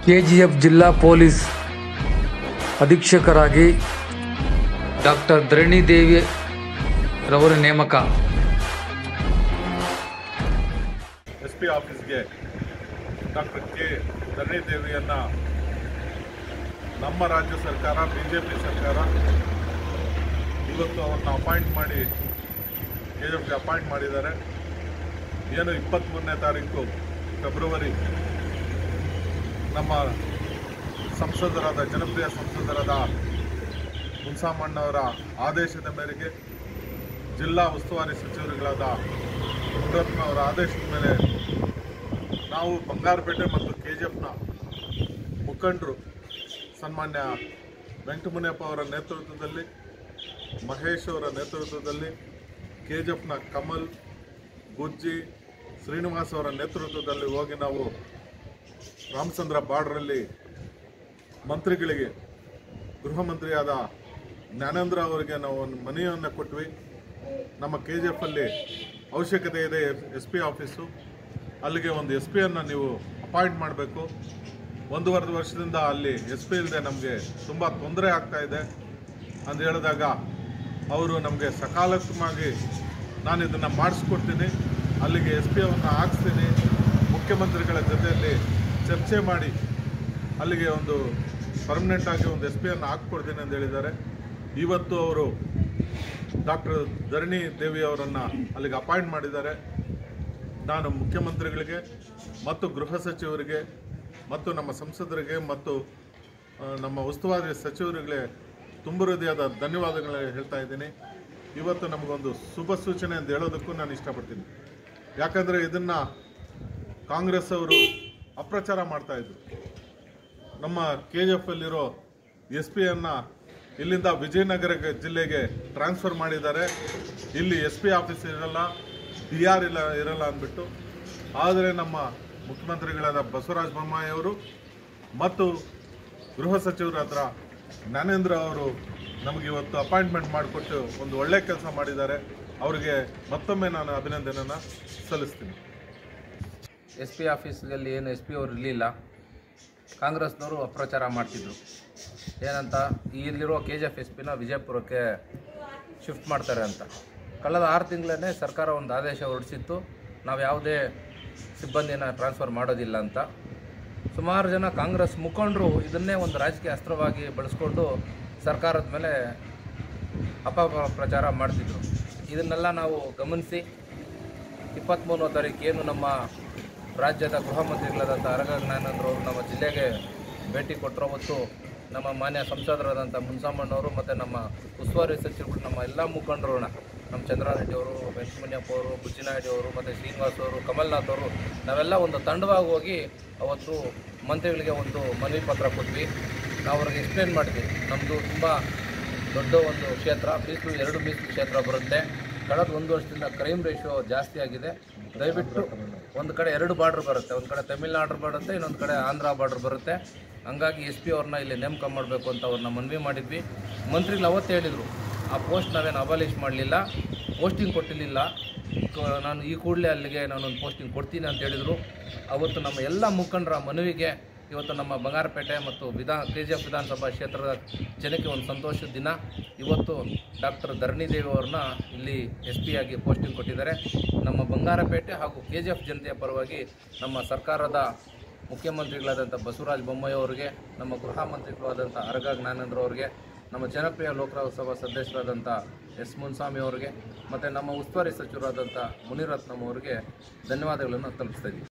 KGF ಜಿಲ್ಲಾ police ಅಧೀಕ್ಷಕರಾಗಿ doctor Dharanidevi ರವರ ನೇಮಕ ಎಸ್ ಪಿ ಆಫೀಸ್ಗೆ ಡಾಕ್ಟರ್ ಕೆ ಧರಣಿದೇವಿಯನ್ನು ನಮ್ಮ ರಾಜ್ಯ ಸರ್ಕಾರ ಬಿ ಜೆ ಪಿ ಸರ್ಕಾರ ಇವತ್ತು ಅವ್ರನ್ನ ಅಪಾಯಿಂಟ್ ಮಾಡಿ ಕೆ ಎಫ್ಗೆ ಅಪಾಯಿಂಟ್ ಮಾಡಿದ್ದಾರೆ ಏನು ಇಪ್ಪತ್ತ್ಮೂರನೇ ತಾರೀಕು ಫೆಬ್ರವರಿ ನಮ್ಮ ಸಂಸದರಾದ ಜನಪ್ರಿಯ ಸಂಸದರಾದ ಮುನ್ಸಾಮಣ್ಣವರ ಆದೇಶದ ಮೇರೆಗೆ ಜಿಲ್ಲಾ ಉಸ್ತುವಾರಿ ಸಚಿವರುಗಳಾದ ಮುನಿರತ್ನವರ ಆದೇಶದ ಮೇಲೆ ನಾವು ಬಂಗಾರಪೇಟೆ ಮತ್ತು ಕೆ ಜಿ ಎಫ್ನ ಮುಖಂಡರು ಸನ್ಮಾನ್ಯ ವೆಂಕಟಮುನಿಯಪ್ಪ ಅವರ ನೇತೃತ್ವದಲ್ಲಿ ಮಹೇಶ್ ಅವರ ನೇತೃತ್ವದಲ್ಲಿ ಕೆ ಜಿ ಎಫ್ನ ಕಮಲ್ ಗುಜ್ಜಿ ಶ್ರೀನಿವಾಸ್ ಅವರ ನೇತೃತ್ವದಲ್ಲಿ ಹೋಗಿ ನಾವು ರಾಮಚಂದ್ರ ಬಾರ್ಡ್ರಲ್ಲಿ ಮಂತ್ರಿಗಳಿಗೆ ಗೃಹ ಮಂತ್ರಿಯಾದ ಜ್ಞಾನೇಂದ್ರ ಅವರಿಗೆ ನಾವು ಒಂದು ಮನೆಯನ್ನು ಕೊಟ್ವಿ ನಮ್ಮ ಕೆ ಜಿ ಎಫಲ್ಲಿ ಅವಶ್ಯಕತೆ ಇದೆ ಎಸ್ ಪಿ ಆಫೀಸು ಅಲ್ಲಿಗೆ ಒಂದು ಎಸ್ ಪಿಯನ್ನು ನೀವು ಅಪಾಯಿಂಟ್ ಮಾಡಬೇಕು ಒಂದೂವರೆ ವರ್ಷದಿಂದ ಅಲ್ಲಿ ಎಸ್ ಪಿ ಇಲ್ಲದೆ ನಮಗೆ ತುಂಬ ತೊಂದರೆ ಆಗ್ತಾ ಇದೆ ಅಂತ ಹೇಳಿದಾಗ ಅವರು ನಮಗೆ ಸಕಾಲತ್ಮವಾಗಿ ನಾನು ಇದನ್ನು ಮಾಡಿಸ್ಕೊಡ್ತೀನಿ ಅಲ್ಲಿಗೆ ಎಸ್ ಪಿ ಅವನ್ನ ಹಾಕ್ಸ್ತೀನಿ ಮುಖ್ಯಮಂತ್ರಿಗಳ ಜೊತೆಯಲ್ಲಿ ಚರ್ಚೆ ಮಾಡಿ ಅಲ್ಲಿಗೆ ಒಂದು ಪರ್ಮನೆಂಟ್ ಆಗಿ ಒಂದು ಎಸ್ ಪಿಯನ್ನು ಹಾಕ್ಕೊಡ್ತೀನಿ ಅಂತ ಹೇಳಿದ್ದಾರೆ ಇವತ್ತು ಅವರು ಡಾಕ್ಟರ್ ಧರಣಿ ದೇವಿ ಅವರನ್ನು ಅಲ್ಲಿಗೆ ಅಪಾಯಿಂಟ್ ಮಾಡಿದ್ದಾರೆ ನಾನು ಮುಖ್ಯಮಂತ್ರಿಗಳಿಗೆ ಮತ್ತು ಗೃಹ ಸಚಿವರಿಗೆ ಮತ್ತು ನಮ್ಮ ಸಂಸದರಿಗೆ ಮತ್ತು ಆ, ನಮ್ಮ ಉಸ್ತುವಾರಿ ಸಚಿವರಿಗೆ ತುಂಬ ಹೃದಯದ ಧನ್ಯವಾದಗಳು ಹೇಳ್ತಾ ಇದ್ದೀನಿ ಇವತ್ತು ನಮಗೊಂದು ಶುಭ ಸೂಚನೆ ಅಂತ ಹೇಳೋದಕ್ಕೂ ನಾನು ಇಷ್ಟಪಡ್ತೀನಿ ಯಾಕಂದರೆ ಇದನ್ನು ಕಾಂಗ್ರೆಸ್ ಅವರು ಅಪ್ರಚಾರ ಮಾಡ್ತಾ ಇದ್ರು ನಮ್ಮ ಕೆ ಜಿ ಎಫ್ ಅಲ್ಲಿರೋ ಎಸ್ ಪಿಯನ್ನು ಇಲ್ಲಿಂದ ವಿಜಯನಗರ ಗ- ಜಿಲ್ಲೆಗೆ ಟ್ರಾನ್ಸ್ಫರ್ ಮಾಡಿದ್ದಾರೆ ಇಲ್ಲಿ ಎಸ್ ಪಿ ಆಫೀಸ್ ಇರಲ್ಲ ಡಿ ಆರ್ ಇಲ್ಲ ಇರಲ್ಲ ಅಂದ್ಬಿಟ್ಟು ಆದರೆ ನಮ್ಮ ಮುಖ್ಯಮಂತ್ರಿಗಳಾದ ಬಸವರಾಜ ಬೊಮ್ಮಾಯಿ ಅವರು ಮತ್ತು ಗೃಹ ಸಚಿವರಾದ ಜ್ಞಾನೇಂದ್ರ ಅವರು ನಮಗೆ ಇವತ್ತು ಅಪಾಯಿಂಟ್ಮೆಂಟ್ ಮಾಡಿಕೊಟ್ಟು ಒಂದು ಒಳ್ಳೆ ಕೆಲಸ ಮಾಡಿದ್ದಾರೆ ಅವರಿಗೆ ಮತ್ತೊಮ್ಮೆ ನಾನು ಅಭಿನಂದನೆಯನ್ನು ಸಲ್ಲಿಸ್ತೀನಿ ಎಸ್ ಪಿ ಆಫೀಸಲ್ಲಿ ಏನು ಎಸ್ ಪಿ ಅವರು ಇರಲಿಲ್ಲ ಕಾಂಗ್ರೆಸ್ನವರು ಅಪ್ರಚಾರ ಮಾಡ್ತಿದ್ರು ಏನಂತ ಇಲ್ಲಿರೋ ಕೆ ಜಿ ಎಫ್ ಎಸ್ ಪಿನ ವಿಜಯಪುರಕ್ಕೆ ಶಿಫ್ಟ್ ಮಾಡ್ತಾರೆ ಅಂತ ಕಳೆದ ಆರು ತಿಂಗಳೇ ಸರ್ಕಾರ ಒಂದು ಆದೇಶ ಹೊರಡಿಸಿತ್ತು ನಾವು ಯಾವುದೇ ಸಿಬ್ಬಂದಿನ ಟ್ರಾನ್ಸ್ಫರ್ ಮಾಡೋದಿಲ್ಲ ಅಂತ ಸುಮಾರು ಜನ ಕಾಂಗ್ರೆಸ್ ಮುಖಂಡರು ಇದನ್ನೇ ಒಂದು ರಾಜಕೀಯ ಅಸ್ತ್ರವಾಗಿ ಬಳಸ್ಕೊಂಡು ಸರ್ಕಾರದ ಮೇಲೆ ಅಪಪ್ರಚಾರ ಮಾಡ್ತಿದ್ರು ಇದನ್ನೆಲ್ಲ ನಾವು ಗಮನಿಸಿ ಇಪ್ಪತ್ತ್ಮೂರನೇ ತಾರೀಕು ಏನು ನಮ್ಮ ರಾಜ್ಯದ ಗೃಹ ಮಂತ್ರಿಗಳಾದಂಥ ಅರಗ ಜ್ಞಾನೇಂದ್ರವರು ನಮ್ಮ ಜಿಲ್ಲೆಗೆ ಭೇಟಿ ಕೊಟ್ಟರು ಅವತ್ತು ನಮ್ಮ ಮಾನ್ಯ ಸಂಸದರಾದಂಥ ಮುನ್ಸಾಮಣ್ಣವರು ಮತ್ತು ನಮ್ಮ ಉಸ್ತುವಾರಿ ಸಚಿವರು ನಮ್ಮ ಎಲ್ಲ ಮುಖಂಡರನ್ನ ನಮ್ಮ ಚಂದ್ರಾರೆಡ್ಡಿ ಅವರು ವೆಂಕಟಮಣ್ಯಪ್ಪ ಅವರು ಬುಜ್ಜಿನಾಯ್ಡು ಅವರು ಮತ್ತು ಶ್ರೀನಿವಾಸ್ ಅವರು ಕಮಲ್ನಾಥ್ ಅವರು ನಾವೆಲ್ಲ ಒಂದು ತಂಡವಾಗಿ ಹೋಗಿ ಅವತ್ತು ಮಂತ್ರಿಗಳಿಗೆ ಒಂದು ಮನವಿ ಪತ್ರ ಕೊಟ್ವಿ ನಾವು ಅವ್ರಿಗೆ ಎಕ್ಸ್ಪ್ಲೇನ್ ಮಾಡಿದ್ವಿ ನಮ್ಮದು ತುಂಬ ದೊಡ್ಡ ಒಂದು ಕ್ಷೇತ್ರ ಮೀಸಲು ಎರಡು ಮೀಸಲು ಕ್ಷೇತ್ರ ಬರುತ್ತೆ ಕಳೆದ ಒಂದು ವರ್ಷದಿಂದ ಕ್ರೈಮ್ ರೇಷಿಯೋ ಜಾಸ್ತಿ ಆಗಿದೆ ದಯವಿಟ್ಟು ಒಂದು ಕಡೆ ಎರಡು ಬಾರ್ಡ್ರ್ ಬರುತ್ತೆ ಒಂದು ಕಡೆ ತಮಿಳ್ನಾಡು ಬರುತ್ತೆ ಇನ್ನೊಂದು ಕಡೆ ಆಂಧ್ರ ಬಾರ್ಡ್ರ್ ಬರುತ್ತೆ ಹಂಗಾಗಿ ಎಸ್ ಪಿ ಅವ್ರನ್ನ ಇಲ್ಲಿ ನೇಮಕ ಮಾಡಬೇಕು ಅಂತ ಅವ್ರನ್ನ ಮನವಿ ಮಾಡಿದ್ವಿ ಮಂತ್ರಿಗಳು ಅವತ್ತು ಹೇಳಿದರು ಆ ಪೋಸ್ಟ್ ನಾವೇನು ಅಬಾಲಿಷ್ ಮಾಡಲಿಲ್ಲ ಪೋಸ್ಟಿಂಗ್ ಕೊಟ್ಟಿರಲಿಲ್ಲ ಕ- ನಾನು ಈ ಕೂಡಲೇ ಅಲ್ಲಿಗೆ ನಾನೊಂದು ಪೋಸ್ಟಿಂಗ್ ಕೊಡ್ತೀನಿ ಅಂತ ಹೇಳಿದರು ಅವತ್ತು ನಮ್ಮ ಎಲ್ಲ ಮುಖಂಡರ ಮನವಿಗೆ ಇವತ್ತು ನಮ್ಮ ಬಂಗಾರಪೇಟೆ ಮತ್ತು ವಿಧಾನ ಕೆ ಜಿ ಎಫ್ ವಿಧಾನಸಭಾ ಕ್ಷೇತ್ರದ ಜನಕ್ಕೆ ಒಂದು ಸಂತೋಷದ ದಿನ ಇವತ್ತು ಡಾಕ್ಟರ್ ಧರಣಿದೇವಿ ಅವ್ರನ್ನ ಇಲ್ಲಿ ಎಸ್ ಪಿ ಆಗಿ ಪೋಸ್ಟಿಂಗ್ ಕೊಟ್ಟಿದ್ದಾರೆ ನಮ್ಮ ಬಂಗಾರಪೇಟೆ ಹಾಗೂ ಕೆ ಜಿ ಎಫ್ ಜನತೆಯ ಪರವಾಗಿ ನಮ್ಮ ಸರ್ಕಾರದ ಮುಖ್ಯಮಂತ್ರಿಗಳಾದಂಥ ಬಸವರಾಜ ಬೊಮ್ಮಾಯಿ ಅವರಿಗೆ ನಮ್ಮ ಗೃಹ ಮಂತ್ರಿಗಳಾದಂಥ ಅರಗ ಜ್ಞಾನೇಂದ್ರ ಅವರಿಗೆ ನಮ್ಮ ಜನಪ್ರಿಯ ಲೋಕಸಭಾ ಸದಸ್ಯರಾದಂಥ ಎಸ್ ಮುನ್ಸ್ವಾಮಿ ಅವರಿಗೆ ಮತ್ತು ನಮ್ಮ ಉಸ್ತುವಾರಿ ಸಚಿವರಾದಂಥ ಮುನಿರತ್ನಂ ಅವರಿಗೆ ಧನ್ಯವಾದಗಳನ್ನು ತಲುಪಿಸ್ತಾ ಇದ್ದೀವಿ